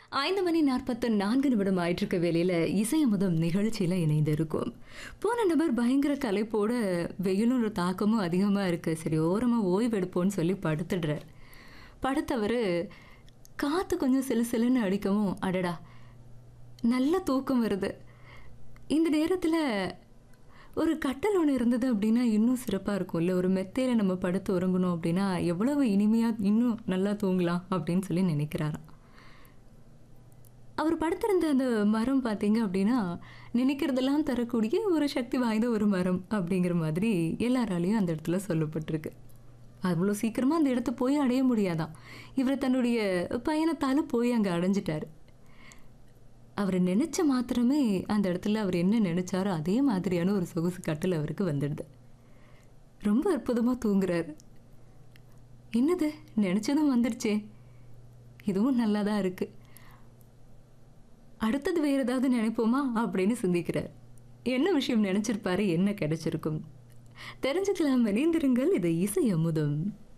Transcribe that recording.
ஐந்து மணி நாற்பத்து நான்கு நிமிடம் ஆயிட்டிருக்க வேலையில் இசையமுதம் நிகழ்ச்சியில் இணைந்திருக்கும் போன நபர் பயங்கர கலைப்போட வெயிலும் தாக்கமும் அதிகமாக இருக்கு சரி ஓரமாக ஓய்வெடுப்போன்னு சொல்லி படுத்துடுறார் படுத்தவர் காற்று கொஞ்சம் சிலு சிலுன்னு அடிக்கவும் அடடா நல்ல தூக்கம் வருது இந்த நேரத்தில் ஒரு கட்டல் ஒன்று இருந்தது அப்படின்னா இன்னும் சிறப்பாக இருக்கும் இல்லை ஒரு மெத்தையில் நம்ம படுத்து உறங்கணும் அப்படின்னா எவ்வளவு இனிமையாக இன்னும் நல்லா தூங்கலாம் அப்படின்னு சொல்லி நினைக்கிறாராம் அவர் படுத்திருந்த அந்த மரம் பார்த்தீங்க அப்படின்னா நினைக்கிறதெல்லாம் தரக்கூடிய ஒரு சக்தி வாய்ந்த ஒரு மரம் அப்படிங்கிற மாதிரி எல்லாராலையும் அந்த இடத்துல சொல்லப்பட்டிருக்கு அவ்வளோ சீக்கிரமாக அந்த இடத்த போய் அடைய முடியாதான் இவர் தன்னுடைய பயணத்தால் போய் அங்கே அடைஞ்சிட்டாரு அவர் நினைச்ச மாத்திரமே அந்த இடத்துல அவர் என்ன நினைச்சாரோ அதே மாதிரியான ஒரு சொகுசு கட்டில் அவருக்கு வந்துடுது ரொம்ப அற்புதமாக தூங்குறாரு என்னது நினச்சதும் வந்துடுச்சே இதுவும் நல்லா தான் இருக்கு அடுத்தது வேறு ஏதாவது நினைப்போமா அப்படின்னு சிந்திக்கிறார் என்ன விஷயம் நினைச்சிருப்பாரு என்ன கிடைச்சிருக்கும் தெரிஞ்சுக்கலாம் இணைந்திருங்கள் இது இசை அமுதம்